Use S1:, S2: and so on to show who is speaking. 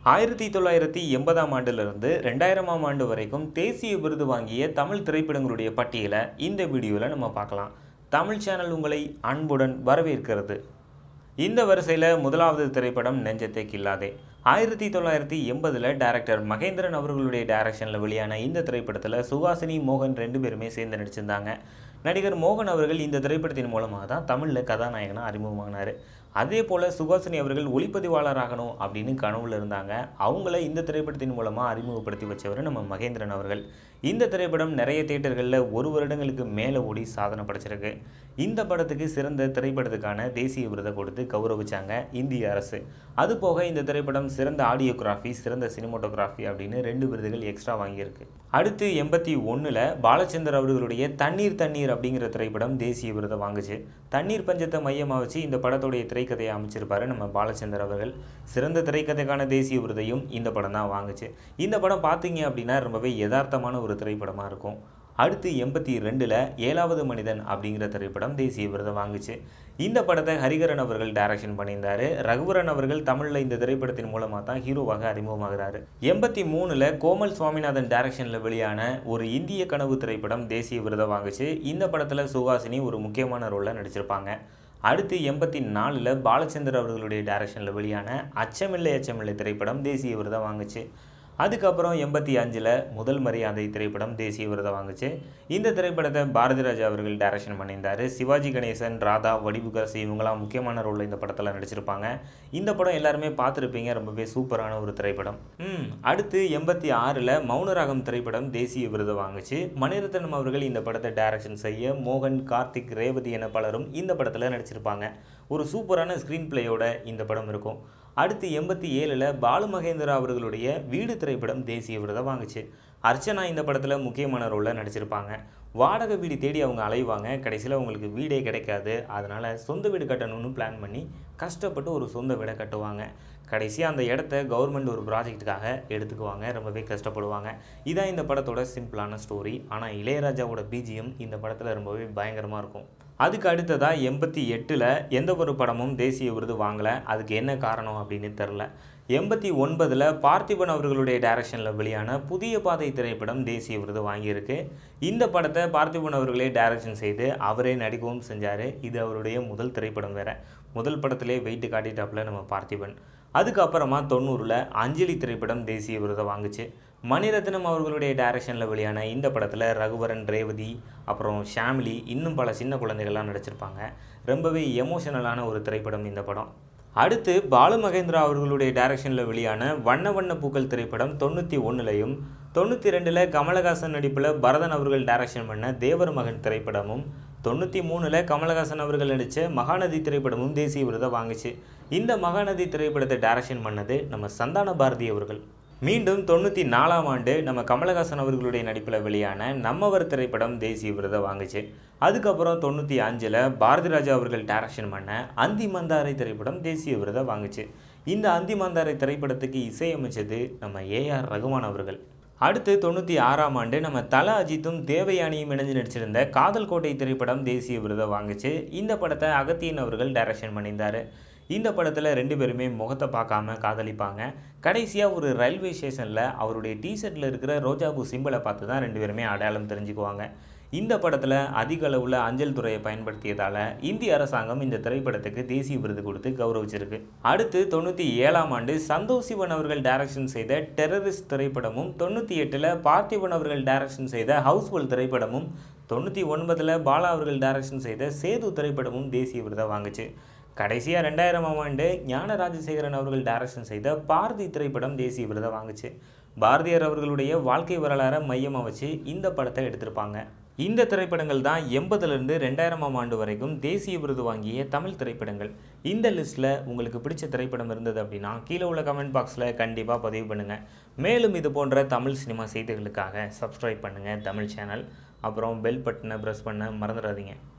S1: ஆயிரத்தி தொள்ளாயிரத்தி எண்பதாம் ஆண்டிலிருந்து ரெண்டாயிரமாம் ஆண்டு வரைக்கும் தேசிய விருது வாங்கிய தமிழ் திரைப்படங்களுடைய பட்டியலை இந்த வீடியோவில் நம்ம பார்க்கலாம் தமிழ் சேனல் உங்களை அன்புடன் வரவேற்கிறது இந்த வரிசையில் முதலாவது திரைப்படம் நெஞ்சத்தை கில்லாதே ஆயிரத்தி தொள்ளாயிரத்தி எண்பதில் டைரக்டர் மகேந்திரன் அவர்களுடைய டைரக்ஷனில் வெளியான இந்த திரைப்படத்தில் சுஹாசினி மோகன் ரெண்டு பேருமே சேர்ந்து நடிச்சிருந்தாங்க நடிகர் மோகன் அவர்கள் இந்த திரைப்படத்தின் மூலமாக தான் தமிழில் கதாநாயகனாக அறிமுகமானார் அதே போல் சுஹாசினி அவர்கள் ஒளிப்பதிவாளராகணும் அப்படின்னு கனவுல இருந்தாங்க அவங்கள இந்த திரைப்படத்தின் மூலமாக அறிமுகப்படுத்தி வச்சவர் நம்ம மகேந்திரன் அவர்கள் இந்த திரைப்படம் நிறைய தேட்டர்களில் ஒரு வருடங்களுக்கு மேலே ஓடி சாதனை படைச்சிருக்கு இந்த படத்துக்கு சிறந்த திரைப்படத்துக்கான தேசிய விருதை கொடுத்து கௌரவிச்சாங்க இந்திய அரசு அது போக இந்த திரைப்படம் சிறந்த ஆடியோகிராஃபி சிறந்த சினிமோட்டோகிராஃபி அப்படின்னு ரெண்டு விருதுகள் எக்ஸ்ட்ரா வாங்கியிருக்கு அடுத்து எண்பத்தி ஒன்றில் பாலச்சந்தர் அவர்களுடைய தண்ணீர் தண்ணீர் அப்படிங்கிற திரைப்படம் தேசிய விருதை வாங்குச்சு தண்ணீர் பஞ்சத்தை மையமாக வச்சு இந்த படத்துடைய திரைக்கதையை அமைச்சிருப்பாரு நம்ம பாலச்சந்தர் அவர்கள் சிறந்த திரைக்கதைக்கான தேசிய விருதையும் இந்த படம் தான் வாங்குச்சு இந்த படம் பார்த்தீங்க அப்படின்னா ரொம்பவே யதார்த்தமான ஒரு திரைப்படமாக இருக்கும் அடுத்து எண்பத்தி ரெண்டில் ஏழாவது மனிதன் அப்படிங்கிற திரைப்படம் தேசிய விருதை வாங்குச்சு இந்த படத்தை ஹரிகரன் அவர்கள் டைரக்ஷன் பண்ணியிருந்தாரு ரகுவரன் அவர்கள் தமிழில் இந்த திரைப்படத்தின் மூலமாக தான் ஹீரோவாக அறிமுகமாகிறாரு எண்பத்தி மூணில் கோமல் சுவாமிநாதன் டைரக்ஷனில் வெளியான ஒரு இந்திய கனவு திரைப்படம் தேசிய விருதை வாங்குச்சு இந்த படத்தில் சுஹாசினி ஒரு முக்கியமான ரோலில் நடிச்சிருப்பாங்க அடுத்து எண்பத்தி நாலில் பாலச்சந்தர் அவர்களுடைய டைரக்ஷனில் வெளியான அச்சமில்லை அச்சமில்லை திரைப்படம் தேசிய விருதை வாங்குச்சு அதுக்கப்புறம் எண்பத்தி அஞ்சில் முதல் மரியாதை திரைப்படம் தேசிய விருதை வாங்குச்சு இந்த திரைப்படத்தை பாரதி ராஜா அவர்கள் டைரக்ஷன் பண்ணியிருந்தார் சிவாஜி கணேசன் ராதா வடிவுகரசி இவங்களாம் முக்கியமான ரோலில் இந்த படத்தில் நடிச்சிருப்பாங்க இந்த படம் எல்லாருமே பார்த்துருப்பீங்க ரொம்பவே சூப்பரான ஒரு திரைப்படம் ம் அடுத்து எண்பத்தி ஆறில் மௌனராகம் திரைப்படம் தேசிய விருதை வாங்குச்சு மணிரத்னம் அவர்கள் இந்த படத்தை டைரக்ஷன் செய்ய மோகன் கார்த்திக் ரேவதி என பலரும் இந்த படத்தில் நடிச்சிருப்பாங்க ஒரு சூப்பரான ஸ்க்ரீன் பிளேயோட இந்த படம் இருக்கும் அடுத்து எண்பத்தி ஏழில் பாலு மகேந்திரா அவர்களுடைய வீடு திரைப்படம் தேசிய விருதை வாங்குச்சு அர்ச்சனா இந்த படத்தில் முக்கியமான ரோலில் நடிச்சிருப்பாங்க வாடகை வீடு தேடி அவங்க அலைவாங்க கடைசியில் அவங்களுக்கு வீடே கிடைக்காது அதனால் சொந்த வீடு கட்டணும்னு பிளான் பண்ணி கஷ்டப்பட்டு ஒரு சொந்த வீடை கட்டுவாங்க கடைசியாக அந்த இடத்த கவர்மெண்ட் ஒரு ப்ராஜெக்ட்டுக்காக எடுத்துக்குவாங்க ரொம்பவே கஷ்டப்படுவாங்க இதான் இந்த படத்தோட சிம்பிளான ஸ்டோரி ஆனால் இளையராஜாவோட பிஜிஎம் இந்த படத்தில் ரொம்பவே பயங்கரமாக இருக்கும் அதுக்கு அடுத்ததாக எண்பத்தி எட்டில் எந்த ஒரு படமும் தேசிய விருது வாங்கலை அதுக்கு என்ன காரணம் அப்படின்னு தெரில எண்பத்தி ஒன்பதில் பார்த்திபன் அவர்களுடைய டைரக்ஷனில் வெளியான புதிய பாதை திரைப்படம் தேசிய விருது வாங்கியிருக்கு இந்த படத்தை பார்த்திபன் அவர்களே டைரக்ஷன் செய்து அவரே நடிக்கவும் செஞ்சார் இது அவருடைய முதல் திரைப்படம் வேறு முதல் படத்திலே வெயிட்டு காட்டிட்டாப்புல நம்ம பார்த்திபன் அதுக்கப்புறமா தொண்ணூறில் அஞ்சலி திரைப்படம் தேசிய விருதை வாங்குச்சு மணிரத்னம் அவர்களுடைய டைரக்ஷனில் வெளியான இந்த படத்தில் ரகுவரன் ரேவதி அப்புறம் ஷாமிலி இன்னும் பல சின்ன குழந்தைகள்லாம் நடிச்சிருப்பாங்க ரொம்பவே எமோஷனலான ஒரு திரைப்படம் இந்த படம் அடுத்து பாலு மகேந்திரா அவர்களுடைய டைரக்ஷனில் வெளியான வண்ண வண்ண பூக்கள் திரைப்படம் தொண்ணூற்றி ஒன்றுலையும் தொண்ணூற்றி ரெண்டில் கமலஹாசன் நடிப்பில் பரதன் அவர்கள் டைரக்ஷன் பண்ண தேவர் மகன் திரைப்படமும் தொண்ணூற்றி மூணில் கமலஹாசன் அவர்கள் நடித்த மகாநதி திரைப்படமும் தேசிய விருதை வாங்குச்சு இந்த மகாநதி திரைப்படத்தை டைரக்ஷன் பண்ணது நம்ம சந்தான பாரதி அவர்கள் மீண்டும் தொண்ணூற்றி நாலாம் ஆண்டு நம்ம கமலஹாசன் அவர்களுடைய நடிப்பில் வெளியான நம்மவர் திரைப்படம் தேசிய விருதை வாங்குச்சு அதுக்கப்புறம் தொண்ணூற்றி அஞ்சில் பாரதி ராஜா அவர்கள் டைரக்ஷன் பண்ண அந்தி மந்தாரை திரைப்படம் தேசிய விருதை வாங்குச்சு இந்த அந்தி மந்தாரை திரைப்படத்துக்கு இசையமைச்சது நம்ம ஏஆர் ரகுமான் அவர்கள் அடுத்து தொண்ணூற்றி ஆறாம் ஆண்டு நம்ம தல அஜித்தும் தேவயானியும் இணைஞ்சு நடிச்சிருந்த காதல் கோட்டை திரைப்படம் தேசிய விருதை வாங்குச்சு இந்த படத்தை அகத்தியன் அவர்கள் டைரக்ஷன் பண்ணியிருந்தார் இந்த படத்தில் ரெண்டு பேருமே முகத்தை பார்க்காம காதலிப்பாங்க கடைசியாக ஒரு ரயில்வே ஸ்டேஷனில் அவருடைய டிஷர்ட்டில் இருக்கிற ரோஜாபூ சிம்பிளை பார்த்து தான் ரெண்டு பேருமே அடையாளம் தெரிஞ்சுக்குவாங்க இந்த படத்தில் அதிக அளவில் அஞ்சல் துறையை பயன்படுத்தியதால் இந்திய அரசாங்கம் இந்த திரைப்படத்துக்கு தேசிய விருது கொடுத்து கௌரவிச்சிருக்கு அடுத்து தொண்ணூற்றி ஏழாம் ஆண்டு சந்தோஷ் சிவன் அவர்கள் டைரக்ஷன் செய்த டெரரிஸ்ட் திரைப்படமும் தொண்ணூற்றி எட்டில் பார்த்திபன் அவர்கள் டைரக்ஷன் செய்த ஹவுஸ்ஃபுல் திரைப்படமும் தொண்ணூற்றி ஒன்பதில் பாலா அவர்கள் டைரக்ஷன் செய்த சேது திரைப்படமும் தேசிய விருதை வாங்குச்சு கடைசியாக ரெண்டாயிரமாம் ஆண்டு ஞான ராஜசேகரன் அவர்கள் டைரக்ஷன் செய்த பாரதி திரைப்படம் தேசிய விருதை வாங்குச்சு பாரதியார் அவர்களுடைய வாழ்க்கை வரலாறை மையமாக வச்சு இந்த படத்தை எடுத்திருப்பாங்க இந்த திரைப்படங்கள் தான் எண்பதுலேருந்து ரெண்டாயிரமாம் ஆண்டு வரைக்கும் தேசிய விருது வாங்கிய தமிழ் திரைப்படங்கள் இந்த லிஸ்ட்டில் உங்களுக்கு பிடிச்ச திரைப்படம் இருந்தது அப்படின்னா கீழே உள்ள கமெண்ட் பாக்ஸில் கண்டிப்பாக பதிவு பண்ணுங்கள் மேலும் இது போன்ற தமிழ் சினிமா செய்திகளுக்காக சப்ஸ்கிரைப் பண்ணுங்கள் தமிழ் சேனல் அப்புறம் பெல் பட்டனை ப்ரெஸ் பண்ண மறந்துடாதீங்க